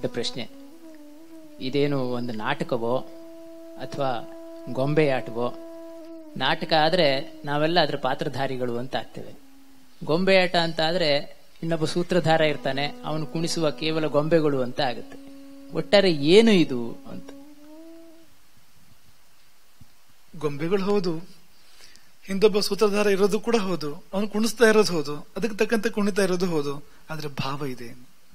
ದೊಡ್ಡ ಪ್ರಶ್ನೆ ಇದೇನು ಒಂದು ನಾಟಕವೋ ಅಥವಾ ಗೊಂಬೆ ಆಟವೋ ನಾಟಕ ಆದ್ರೆ ನಾವೆಲ್ಲ ಅದ್ರ ಪಾತ್ರಧಾರಿಗಳು ಅಂತ ಆಗ್ತೇವೆ ಗೊಂಬೆ ಆಟ ಅಂತ ಆದ್ರೆ ಇನ್ನೊಬ್ಬ ಸೂತ್ರಧಾರ ಇರ್ತಾನೆ ಅವನು ಕುಣಿಸುವ ಕೇವಲ ಗೊಂಬೆಗಳು ಅಂತ ಆಗುತ್ತೆ ಒಟ್ಟಾರೆ ಏನು ಇದು ಅಂತ ಗೊಂಬೆಗಳು ಹೌದು ಹಿಂದೊಬ್ಬ ಸೂತ್ರಧಾರ ಇರೋದು ಕೂಡ ಹೌದು ಅವನು ಕುಣಿಸ್ತಾ ಇರೋದು ಹೌದು ಅದಕ್ಕೆ ತಕ್ಕಂತೆ ಕುಣಿತಾ ಇರೋದು ಹೌದು ಆದ್ರೆ ಭಾವ ಇದೆ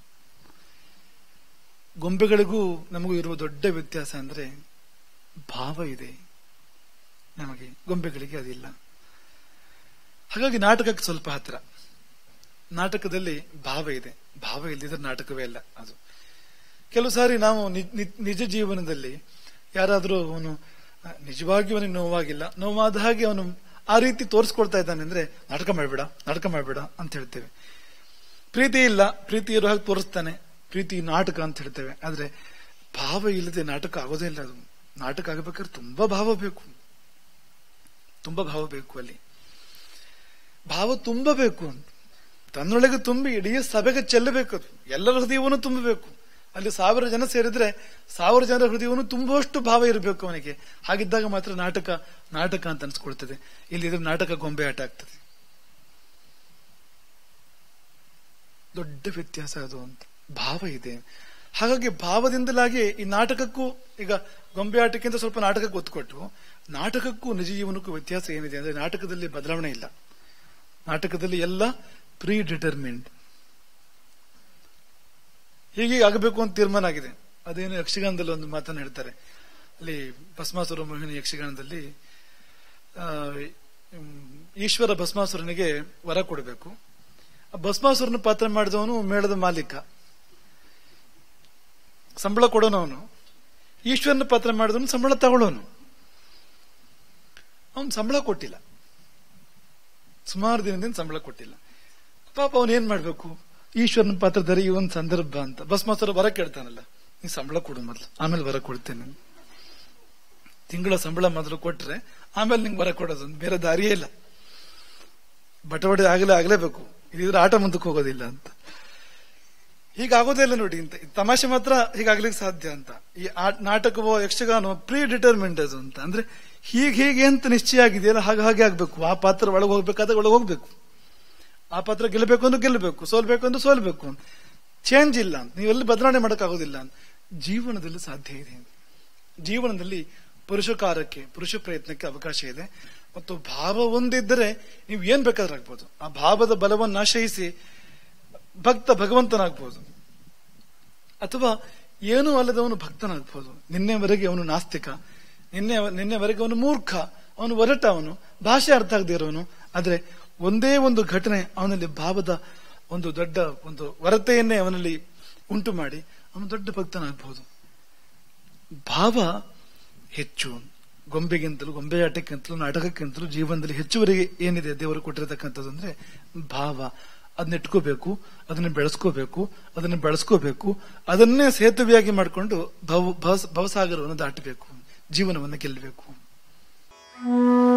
ಗೊಂಬೆಗಳಿಗೂ ನಮಗೂ ಇರುವ ದೊಡ್ಡ ವ್ಯತ್ಯಾಸ ಅಂದ್ರೆ ಭಾವ ಇದೆ ನಮಗೆ ಗೊಂಬೆಗಳಿಗೆ ಅದಿಲ್ಲ ಹಾಗಾಗಿ ನಾಟಕಕ್ಕೆ ಸ್ವಲ್ಪ ಹತ್ರ ನಾಟಕದಲ್ಲಿ ಭಾವ ಇದೆ ಭಾವ ಇಲ್ಲದಿದ್ರೆ ನಾಟಕವೇ ಅಲ್ಲ ಅದು ಕೆಲವು ಸಾರಿ ನಾವು ನಿ- ನಿ- ನಿಜ ಜೀವನದಲ್ಲಿ ಯಾರಾದ್ರೂ ಅವನು ಆ, ನಿಜವಾಗಿಯೂ ಅವನಿಗೆ ನೋವಾಗಿಲ್ಲ ನೋವಾದ ಹಾಗೆ ಅವನು ಆ ರೀತಿ ತೋರಿಸ್ಕೊಡ್ತಾ ಇದ್ದಾನೆ ಅಂದ್ರೆ ನಾಟಕ ಮಾಡಬೇಡ ನಾಟಕ ಮಾಡಬೇಡ ಅಂತ ಹೇಳ್ತೇವೆ ಪ್ರೀತಿ ಇಲ್ಲ ಪ್ರೀತಿ ಇರೋ ಹಾಗೆ ತೋರಿಸ್ತಾನೆ ಪ್ರೀತಿ ನಾಟಕ ಅಂತ ಹೇಳ್ತೇವೆ ಆದ್ರೆ ಭಾವ ಇಲ್ಲದೆ ನಾಟಕ ಆಗೋದೇ ಇಲ್ಲ ಅದು ನಾಟಕ ಆಗಬೇಕಾದ್ರೆ ತುಂಬಾ ಭಾವ ಬೇಕು ತುಂಬಾ ಭಾವ ಬೇಕು ಅಲ್ಲಿ ಭಾವ ತುಂಬಬೇಕು ಅಂತ ತನ್ನೊಳಗೆ ತುಂಬಿ ಇಡೀ ಸಭೆಗೆ ಚೆಲ್ಲಬೇಕು ಅದು ಎಲ್ಲರ ಹೃದಯವನ್ನು ತುಂಬಬೇಕು ಅಲ್ಲಿ ಸಾವಿರ ಜನ ಸೇರಿದ್ರೆ ಸಾವಿರ ಜನರ ಹೃದಯವನ್ನು ತುಂಬುವಷ್ಟು ಭಾವ ಇರಬೇಕು ಅವನಿಗೆ ಹಾಗಿದ್ದಾಗ ಮಾತ್ರ ನಾಟಕ ನಾಟಕ ಅಂತ ಅನ್ಸ್ಕೊಳ್ತದೆ ಇಲ್ಲಿ ಇದ್ರೆ ನಾಟಕ ಗೊಂಬೆ ಆಟ ಆಗ್ತದೆ ದೊಡ್ಡ ವ್ಯತ್ಯಾಸ ಅದು ಅಂತ ಭಾವ ಇದೆ ಹಾಗಾಗಿ ಭಾವದಿಂದಲಾಗಿ ಈ ನಾಟಕಕ್ಕೂ ಈಗ ಗೊಂಬೆ ಆಟಕ್ಕಿಂತ ಸ್ವಲ್ಪ ನಾಟಕಕ್ಕೆ ಒತ್ತು ಕೊಟ್ಟು ನಾಟಕಕ್ಕೂ ನಿಜ ಜೀವನಕ್ಕೂ ವ್ಯತ್ಯಾಸ ಏನಿದೆ ಅಂದ್ರೆ ನಾಟಕದಲ್ಲಿ ಬದಲಾವಣೆ ಇಲ್ಲ ನಾಟಕದಲ್ಲಿ ಎಲ್ಲ ಪ್ರೀ ಡಿಟರ್ಮಿನ್ಡ್ ಹೀಗೆ ಆಗಬೇಕು ಅಂತ ತೀರ್ಮಾನ ಆಗಿದೆ ಅದೇನು ಯಕ್ಷಗಾನದಲ್ಲಿ ಒಂದು ಮಾತನ್ನು ಹೇಳ್ತಾರೆ ಅಲ್ಲಿ ಭಸ್ಮಾಸುರ ಮೋಹಿನಿ ಯಕ್ಷಗಾನದಲ್ಲಿ ಆ, ಹ್ಮ್, ಈಶ್ವರ ಭಸ್ಮಾಸುರನಿಗೆ ವರ ಕೊಡಬೇಕು ಆ ಭಸ್ಮಾಸುರನ ಪಾತ್ರ ಮಾಡಿದವನು ಮೇಳದ ಮಾಲೀಕ ಸಂಬಳ ಕೊಡೋನವನು ಈಶ್ವರನ ಪಾತ್ರ ಮಾಡಿದವನು ಸಂಬಳ ತಗೊಳ್ಳೋನು ಅವನು ಸಂಬಳ ಕೊಟ್ಟಿಲ್ಲ ಸುಮಾರು ದಿನದಿಂದ ಸಂಬಳ ಕೊಟ್ಟಿಲ್ಲ ಪಾಪ ಅವನು ಏನ್ ಮಾಡ್ಬೇಕು ಈಶ್ವರನ ಪಾತ್ರಧಾರಿ ಈ ಒಂದು ಸಂದರ್ಭ ಅಂತ ಭಸ್ಮಾಸುರ ವರ ಕೇಳ್ತಾನಲ್ಲ ನೀ ಸಂಬಳ ಕೊಡು ಮೊದಲು ಆಮೇಲೆ ವರ ಕೊಡ್ತೇನೆ ನಾನು. ತಿಂಗಳ ಸಂಬಳ ಮೊದಲು ಕೊಟ್ರೆ ಆಮೇಲೆ ನಿಂಗೆ ವರ ಕೊಡೋದು ಬೇರೆ ದಾರಿಯೇ ಇಲ್ಲ ಬಟವಡೆ ಆಗಲೇ ಆಗಲೇಬೇಕು ಇದಿದ್ರೆ ಆಟ ಮುಂದಕ್ಕೆ ಹೋಗೋದಿಲ್ಲ ಅಂತ ಹೀಗಾಗೋದೇ ಇಲ್ಲ ನೋಡಿ ಇಂತ ತಮಾಷೆ ಮಾತ್ರ ಹೀಗಾಗ್ಲಿಕ್ಕೆ ಸಾಧ್ಯ ಅಂತ ಈ ಆ- ನಾಟಕವೋ ಯಕ್ಷಗಾನವೋ ಪ್ರೀ ಡಿಟರ್ಮೆಂಟ್ ಅದು ಅಂತ ಅಂದ್ರೆ ಹೀಗೆ ಹೀಗೆ ಅಂತ ನಿಶ್ಚಯ ಆಗಿದೆಯಲ್ಲ ಹಾಗೆ ಹಾಗೆ ಆಗ್ಬೇಕು ಆ ಪಾತ್ರ ಒಳಗೆ ಹೋಗ್ಬೇಕಾದ್ರೆ ಒಳಗೆ ಹೋಗ್ಬೇಕು ಆ ಪಾತ್ರ ಗೆಲ್ಲಬೇಕು ಅಂದ್ರೆ ಗೆಲ್ಲಬೇಕು ಸೋಲ್ಬೇಕು ಅಂದ್ರೆ ಸೋಲ್ಬೇಕು ಚೇಂಜ್ ಇಲ್ಲ ಅಂತ ನೀವೆಲ್ಲಿ ಬದಲಾವಣೆ ಮಾಡೋಕ್ಕಾಗೋದಿಲ್ಲ ಅಂತ ಜೀವನದಲ್ಲಿ ಸಾಧ್ಯ ಇದೆ ಜೀವನದಲ್ಲಿ ಪುರುಷಕಾರಕ್ಕೆ ಪುರುಷ ಪ್ರಯತ್ನಕ್ಕೆ ಅವಕಾಶ ಇದೆ ಮತ್ತು ಭಾವ ಒಂದಿದ್ದರೆ ನೀವು ಏನ್ ಬೇಕಾದ್ರೂ ಆಗ್ಬೋದು ಆ ಭಾವದ ಬಲವನ್ನು ಆಶ್ರಯಿಸಿ ಭಕ್ತ ಭಗವಂತನಾಗ್ಬೋದು ಅಥವಾ ಏನೂ ಅಲ್ಲದವನು ಭಕ್ತನಾಗ್ಬೋದು ನಿನ್ನೆವರೆಗೆ ಅವನು ನಾಸ್ತಿಕ ನಿನ್ನೆ ನಿನ್ನೆವರೆಗೆ ಅವನು ಮೂರ್ಖ ಅವನು ಒರಟ ಅವನು ಭಾಷೆ ಅರ್ಥ ಆಗದೆ ಇರೋನು ಆದ್ರೆ ಒಂದೇ ಒಂದು ಘಟನೆ ಅವನಲ್ಲಿ ಭಾವದ ಒಂದು ದೊಡ್ಡ ಒಂದು ವರತೆಯನ್ನೇ ಅವನಲ್ಲಿ ಉಂಟು ಮಾಡಿ ಅವನು ದೊಡ್ಡ ಭಕ್ತನಾಗ್ಬೋದು ಭಾವ ಹೆಚ್ಚು ಗೊಂಬೆಗಿಂತಲೂ ಗೊಂಬೆ ಆಟಕ್ಕಿಂತಲೂ ನಾಟಕಕ್ಕಿಂತಲೂ ಜೀವನದಲ್ಲಿ ಹೆಚ್ಚುವರೆಗೆ ಏನಿದೆ ದೇವರು ಕೊಟ್ಟಿರತಕ್ಕಂಥದ್ದು ಅಂದ್ರೆ ಭಾವ ಅದನ್ನ ಇಟ್ಕೋಬೇಕು ಅದನ್ನ ಬೆಳೆಸ್ಕೋಬೇಕು ಅದನ್ನ ಬೆಳೆಸ್ಕೋಬೇಕು ಅದನ್ನೇ ಸೇತುವೆಯಾಗಿ ಮಾಡಿಕೊಂಡು ಭವ ಭವಸಾಗರವನ್ನು ದಾಟಬೇಕು ಜೀವನವನ್ನು ಗೆಲ್ಲಬೇಕು